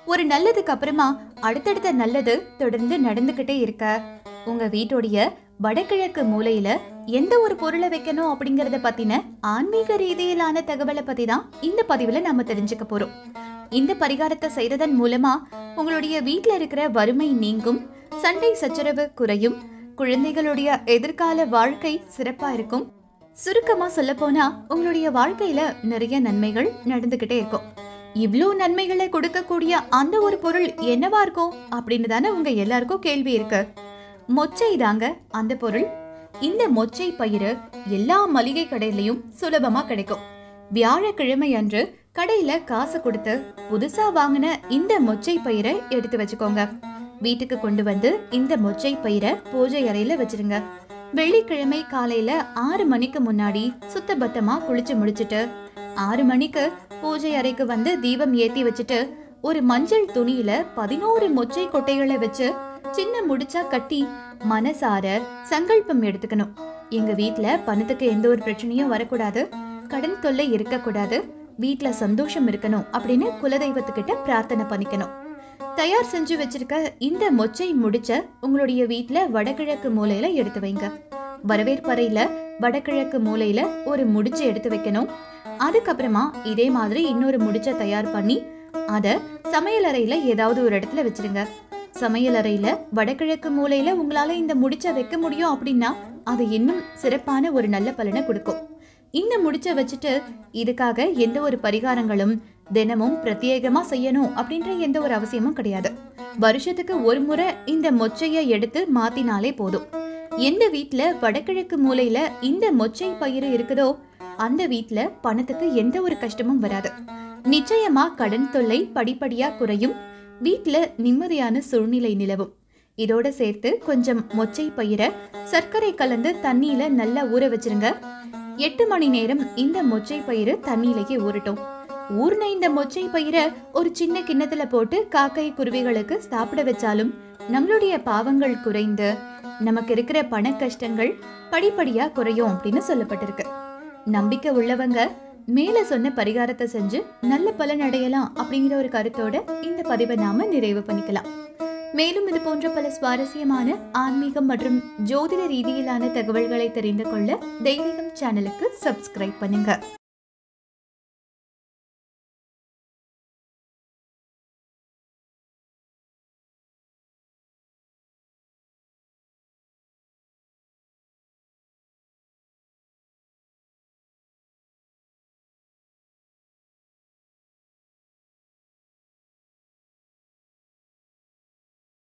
ஒரு நல்லதுக்கு அப்புறமா அடுத்தடுத்த நல்லது தொடர்ந்து நடந்துகிட்டே இருக்க உங்க வீட்டுடைய வடகிழக்கு மூலையில எந்த ஒரு பொருளை வைக்கணும் அப்படிங்கறத பத்தின ஆன்மீக ரீதியிலான தகவலை பத்தி தான் இந்த பதிவுல நாம தெரிஞ்சுக்க போறோம் இந்த பரிகாரத்தை செய்ததன் மூலமா உங்களுடைய வீட்ல இருக்கிற வறுமை நீங்கும் சண்டை சச்சரவு குறையும் குழந்தைகளுடைய எதிர்கால வாழ்க்கை சிறப்பா இருக்கும் சுருக்கமா சொல்ல போனா உங்களுடைய வாழ்க்கையில நிறைய நன்மைகள் நடந்துகிட்டே இருக்கும் இவ்ளோ நன்மைகளை கொடுக்கக்கூடிய அந்த ஒரு பொருள் என்னவா இருக்கும் அப்படின்னு தானே உங்க எல்லாருக்கும் கேள்வி இருக்கு மொச்சை தாங்க அந்த பொருள் இந்த மொச்சை பயிறு எல்லா மளிகை கடையிலயும் சுலபமா கிடைக்கும் வியாழக்கிழமை அன்று கடையில காசு கொடுத்து புதுசா வாங்கின இந்த மொச்சை பயிரை எடுத்து வச்சுக்கோங்க வீட்டுக்கு கொண்டு வந்து இந்த மொச்சை பயிரை பூஜை அறையில வச்சிருங்க வெள்ளிக்கிழமை காலையில ஆறு மணிக்கு முன்னாடி சுத்தபத்தமா குளிச்சு முடிச்சிட்டு ஆறு மணிக்கு பூஜை அறைக்கு வந்து தீபம் ஏத்தி வச்சுட்டு ஒரு மஞ்சள் துணியில பதினோரு மொச்சை கொட்டைகளை வச்சு சின்ன முடிச்சா கட்டி மனசார சங்கல்பம் எடுத்துக்கணும் எங்க வீட்ல பணத்துக்கு எந்த ஒரு பிரச்சனையும் வரக்கூடாது கடன் தொல்லை இருக்கக்கூடாது வீட்ல சந்தோஷம் இருக்கணும் அப்படின்னு குலதெய்வத்துக்கிட்ட பிரார்த்தனை பண்ணிக்கணும் தயார் செஞ்சு வச்சிருக்க இந்த மொச்சை முடிச்ச உங்களுடைய வீட்ல வடகிழக்கு மூலையில எடுத்து வைங்க வரவேற்பறையில வடகிழக்கு மூலையில ஒரு முடிச்சு எடுத்து வைக்கணும் அதுக்கப்புறமா இதே மாதிரி இன்னொரு முடிச்ச தயார் பண்ணி அத சமையலறையில ஏதாவது ஒரு இடத்துல வச்சிருங்க சமையலறையில வடகிழக்கு மூலையில உங்களால இந்த முடிச்ச வைக்க முடியும் அப்படின்னா அது இன்னும் சிறப்பான ஒரு நல்ல பலனை கொடுக்கும் இந்த முடிச்ச வச்சுட்டு இதுக்காக எந்த ஒரு பரிகாரங்களும் தினமும் பிரத்யேகமா செய்யணும் அப்படின்ற எந்த ஒரு அவசியமும் கிடையாது வருஷத்துக்கு ஒரு முறை இந்த மொச்சைய எடுத்து மாத்தினாலே போதும் எந்த வீட்ல வடகிழக்கு மூலையில இந்த மொச்சை பயிறு இருக்குதோ அந்த வீட்ல பணத்துக்கு எந்த ஒரு கஷ்டமும் வராது நிச்சயமா கடன் தொல்லை படிப்படியா குறையும் வீட்ல நிம்மதியான சூழ்நிலை நிலவும் இதோட சேர்த்து கொஞ்சம் மொச்சை பயிரை சர்க்கரை கலந்து தண்ணியில நல்லா ஊற வச்சிருங்க எட்டு மணி நேரம் இந்த மொச்சை பயிறு தண்ணியிலேயே ஊறட்டும் ஊர்ன இந்த மொச்சை பயிரை ஒரு சின்ன கிண்ணத்துல போட்டு காக்கை குருவிகளுக்கு சாப்பிட வச்சாலும் நம்மளுடைய பாவங்கள் குறைந்து நமக்கு இருக்கிற பண கஷ்டங்கள் படிப்படியா குறையும் அப்படின்னு சொல்லப்பட்டிருக்கு நம்பிக்கை உள்ளவங்க மேல சொன்ன பரிகாரத்தை செஞ்சு நல்ல பலன் அடையலாம் அப்படிங்கிற ஒரு கருத்தோட இந்த பதிவை நாம நிறைவு பண்ணிக்கலாம் மேலும் இது போன்ற பல சுவாரஸ்யமான ஆன்மீகம் மற்றும் ஜோதிட ரீதியிலான தகவல்களை தெரிந்து கொள்ள தெய்வீகம் சேனலுக்கு சப்ஸ்கிரைப் பண்ணுங்க